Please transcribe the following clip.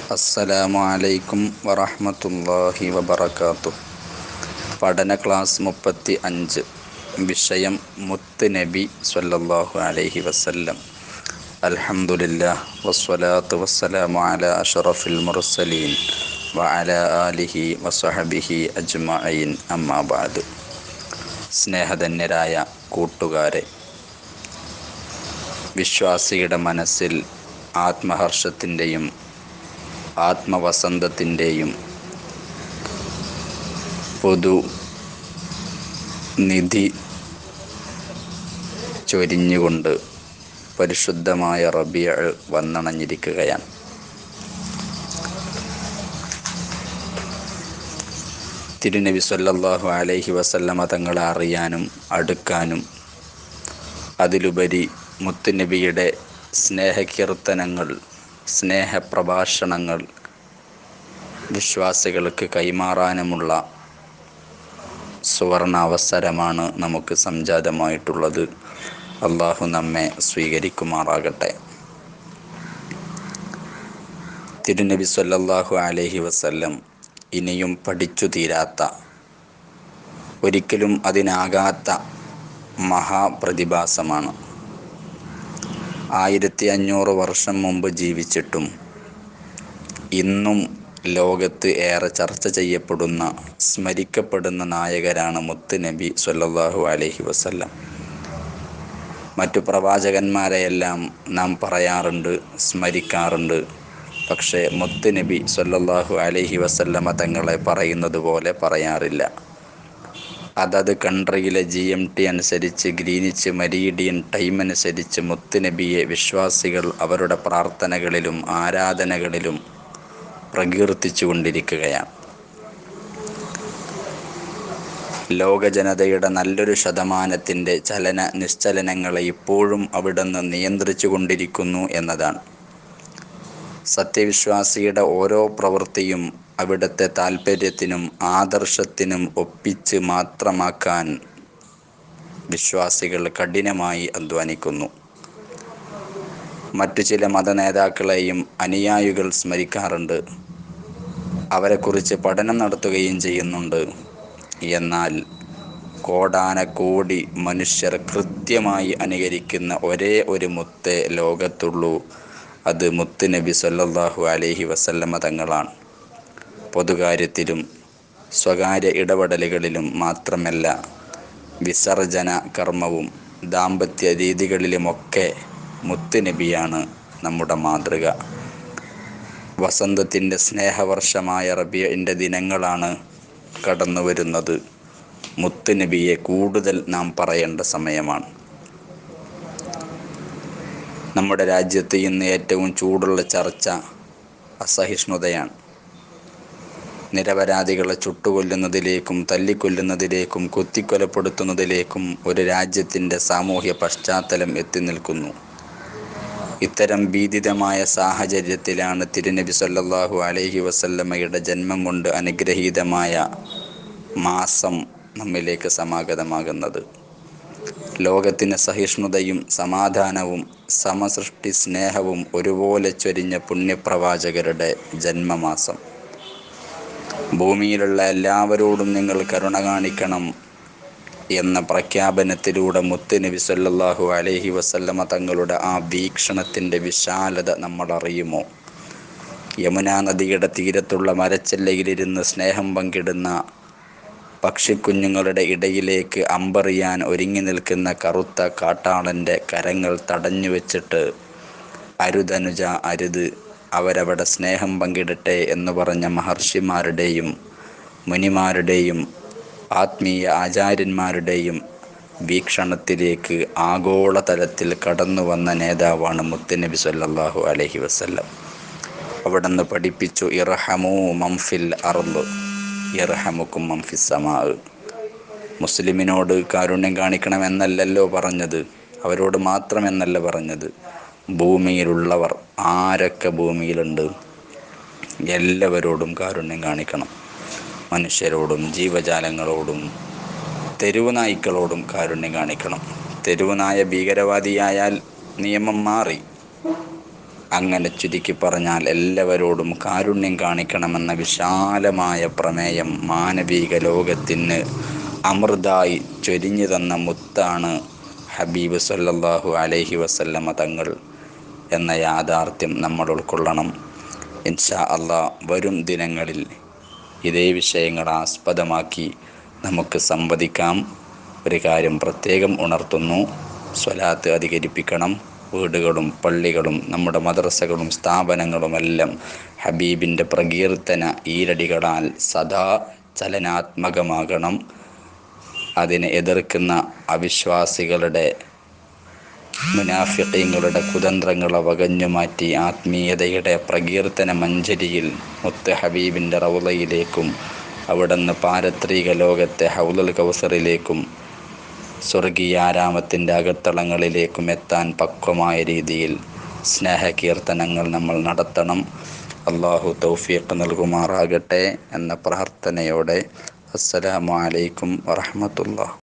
അസ്സലാമു അലൈക്കും വറഹ്മത്തുള്ളാഹി വബറകാത്തു പഠന ക്ലാസ് മുപ്പത്തി അഞ്ച് വിഷയം മുത്ത് നബി സ്വല്ലല്ലാഹു അലൈഹി വസല്ലം അൽഹംദുലില്ലാഹ് വസ്സലാത്തു വസ്സലാമു അലാ അഷ്റഫിൽ മുർസലീൻ വഅലാ ആലിഹി വസഹബിഹി അജ്മഈൻ അമ്മാ ബഅദ് സ്നേഹധന്യരായ കൂട്ടുകാരെ വിശ്വാസിയുടെ മനസ്സിൽ ആത്മഹർഷത്തിൻ്റെയും ആത്മവസന്തത്തിൻ്റെയും പൊതു നിധി ചൊരിഞ്ഞുകൊണ്ട് പരിശുദ്ധമായ റബിയ വന്നണഞ്ഞിരിക്കുകയാണ് തിരുനബി സല്ലല്ലാഹു അലൈഹി വസല്ലമ തങ്ങളെ അറിയാനും അടുക്കാനും അതിലുപരി മുത്തുനബിയുടെ സ്നേഹകീർത്തനങ്ങൾ സ്നേഹപ്രഭാഷണങ്ങൾ വിശ്വാസികൾക്ക് കൈമാറാനുമുള്ള സുവർണ അവസരമാണ് നമുക്ക് സംജാതമായിട്ടുള്ളത് അള്ളാഹു നമ്മെ സ്വീകരിക്കുമാറാകട്ടെ തിരുനബി സല്ലല്ലാഹു അലൈഹി വസല്ലം ഇനിയും പഠിച്ചു തീരാത്ത ഒരിക്കലും അതിനാകാത്ത മഹാപ്രതിഭാസമാണ് ആയിരത്തി അഞ്ഞൂറ് വർഷം മുമ്പ് ജീവിച്ചിട്ടും ഇന്നും ലോകത്ത് ഏറെ ചർച്ച ചെയ്യപ്പെടുന്ന സ്മരിക്കപ്പെടുന്ന നായകരാണ് മുത്ത് നബി സല്ലല്ലാഹു അലൈഹി വസല്ലം മറ്റു പ്രവാചകന്മാരെയെല്ലാം നാം പറയാറുണ്ട് സ്മരിക്കാറുണ്ട് പക്ഷേ മുത്ത് നബി സല്ലല്ലാഹു അലൈഹി വസല്ലമ തങ്ങളെ പറയുന്നത് പോലെ പറയാറില്ല അതത് കൺട്രിയിലെ ജി എം ടി അനുസരിച്ച് ഗ്രീനിച്ച് മരീഡിയൻ ടൈം അനുസരിച്ച് മുത്തുനബിയെ വിശ്വാസികൾ അവരുടെ പ്രാർത്ഥനകളിലും ആരാധനകളിലും പ്രകീർത്തിച്ചു കൊണ്ടിരിക്കുകയാണ് ലോക ജനതയുടെ നല്ലൊരു ശതമാനത്തിൻ്റെ ചലന നിശ്ചലനങ്ങളെ ഇപ്പോഴും അവിടുന്ന് നിയന്ത്രിച്ചു കൊണ്ടിരിക്കുന്നു എന്നതാണ് സത്യവിശ്വാസിയുടെ ഓരോ പ്രവൃത്തിയും അവിടുത്തെ താല്പര്യത്തിനും ആദർശത്തിനും ഒപ്പിച്ച് മാത്രമാക്കാൻ വിശ്വാസികൾ കഠിനമായി അധ്വാനിക്കുന്നു മറ്റു ചില മതനേതാക്കളെയും അനുയായികൾ സ്മരിക്കാറുണ്ട് അവരെക്കുറിച്ച് പഠനം നടത്തുകയും ചെയ്യുന്നുണ്ട് എന്നാൽ കോടാനക്കോടി മനുഷ്യർ കൃത്യമായി അനുകരിക്കുന്ന ഒരേ ഒരു മുത്തേ ലോകത്തുള്ളൂ അത് മുത്ത് നബി സല്ലല്ലാഹു അലൈഹി വസല്ലമ തങ്ങളാണ് പൊതുകാര്യത്തിലും സ്വകാര്യ ഇടപെടലുകളിലും മാത്രമല്ല വിസർജന കർമ്മവും ദാമ്പത്യ രീതികളിലുമൊക്കെ മുത്ത് നബിയാണ് നമ്മുടെ മാതൃക വസന്തത്തിൻ്റെ സ്നേഹവർഷമായ റബിയൻ്റെ ദിനങ്ങളാണ് കടന്നു വരുന്നത് മുത്ത് നബിയെ കൂടുതൽ നാം പറയേണ്ട സമയമാണ് നമ്മുടെ രാജ്യത്ത് ഇന്ന് ഏറ്റവും ചൂടുള്ള ചർച്ച അസഹിഷ്ണുതയാണ് നിരപരാധികളെ ചുട്ടുകൊല്ലുന്നതിലേക്കും തല്ലിക്കൊല്ലുന്നതിലേക്കും കുത്തിക്കൊലപ്പെടുത്തുന്നതിലേക്കും ഒരു രാജ്യത്തിൻ്റെ സാമൂഹ്യ പശ്ചാത്തലം എത്തി നിൽക്കുന്നു ഇത്തരം ഭീതിതമായ സാഹചര്യത്തിലാണ് തിരുനബി സല്ലല്ലാഹു അലൈഹി വസല്ലമയുടെ ജന്മം കൊണ്ട് അനുഗ്രഹീതമായ മാസം നമ്മിലേക്ക് സമാഗതമാകുന്നത് ലോകത്തിന് സഹിഷ്ണുതയും സമാധാനവും സമസൃഷ്ടി സ്നേഹവും ഒരുപോലെ ചൊരിഞ്ഞ പുണ്യപ്രവാചകരുടെ ജന്മമാസം ഭൂമിയിലുള്ള എല്ലാവരോടും നിങ്ങൾ കരുണ കാണിക്കണം എന്ന പ്രഖ്യാപനത്തിലൂടെ മുത്ത് നബി സല്ലല്ലാഹു അലൈഹി വസല്ലമ തങ്ങളുടെ ആ വീക്ഷണത്തിൻ്റെ വിശാലത നമ്മൾ അറിയുമോ യമുനാ നദിയുടെ തീരത്തുള്ള മരച്ചെല്ലയിലിരുന്ന് സ്നേഹം പങ്കിടുന്ന പക്ഷിക്കുഞ്ഞുങ്ങളുടെ ഇടയിലേക്ക് അമ്പറിയാൻ ഒരുങ്ങി നിൽക്കുന്ന കറുത്ത കാട്ടാളൻ്റെ കരങ്ങൾ തടഞ്ഞു വെച്ചിട്ട് അരുതനുജ അരുത് അവരവിടെ സ്നേഹം പങ്കിടട്ടെ എന്ന് പറഞ്ഞ മഹർഷിമാരുടെയും മുനിമാരുടെയും ആത്മീയ ആചാര്യന്മാരുടെയും വീക്ഷണത്തിലേക്ക് ആഗോളതലത്തിൽ കടന്നു വന്ന നേതാവാണ് മുത്തുനബി സല്ലല്ലാഹു അലൈഹി വസല്ലം അവിടുന്ന് പഠിപ്പിച്ചു ഇർഹമു മംഫിൽ അർദ് ഇർഹമുക്കും മംഫിസമാ മുസ്ലിമിനോട് കാരുണ്യം കാണിക്കണമെന്നല്ലല്ലോ പറഞ്ഞത് അവരോട് മാത്രമെന്നല്ല പറഞ്ഞത് ഭൂമിയിലുള്ളവർ ആരൊക്കെ ഭൂമിയിലുണ്ട് എല്ലാവരോടും കാരുണ്യം കാണിക്കണം മനുഷ്യരോടും ജീവജാലങ്ങളോടും തെരുവ് നായ്ക്കളോടും കാരുണ്യം കാണിക്കണം തെരുവ് നായ ഭീകരവാദിയായാൽ നിയമം മാറി അങ്ങനെ ചുരുക്കി പറഞ്ഞാൽ എല്ലാവരോടും കാരുണ്യം കാണിക്കണമെന്ന വിശാലമായ പ്രമേയം മാനവിക ലോകത്തിന് അമൃതായി ചൊരിഞ്ഞു തന്ന മുത്താണ് ഹബീബ് സല്ലല്ലാഹു അലൈഹി വസല്ലമ തങ്ങൾ എന്ന യാഥാർത്ഥ്യം നമ്മൾ ഉൾക്കൊള്ളണം ഇൻഷാ അള്ളാ വരും ദിനങ്ങളിൽ ഇതേ വിഷയങ്ങൾ ആസ്പദമാക്കി നമുക്ക് സംവദിക്കാം ഒരു കാര്യം പ്രത്യേകം ഉണർത്തുന്നു സ്വലാത്ത് അധികരിപ്പിക്കണം വീടുകളും പള്ളികളും നമ്മുടെ മദ്രസകളും സ്ഥാപനങ്ങളുമെല്ലാം ഹബീബിൻ്റെ പ്രകീർത്തന ഈരടികളാൽ സദാ ചലനാത്മകമാകണം അതിനെ എതിർക്കുന്ന അവിശ്വാസികളുടെ മുനാഫിക്കീങ്ങളുടെ കുതന്ത്രങ്ങളെ വകഞ്ഞു മാറ്റി ആത്മീയതയുടെ പ്രകീർത്തന മഞ്ചരിയിൽ മുത്ത് ഹബീബിൻ്റെ റൗലയിലേക്കും അവിടുന്ന് പാരത്രിക ലോകത്തെ ഹൗലുൽ കൗസറിലേക്കും സ്വർഗീയാരാമത്തിൻ്റെ അകത്തളങ്ങളിലേക്കും എത്താൻ പക്വമായ രീതിയിൽ സ്നേഹകീർത്തനങ്ങൾ നമ്മൾ നടത്തണം അള്ളാഹു തൗഫീഖ് നൽകുമാറാകട്ടെ എന്ന പ്രാർത്ഥനയോടെ അസ്സലാമു അലൈക്കും വറഹമത്തുള്ള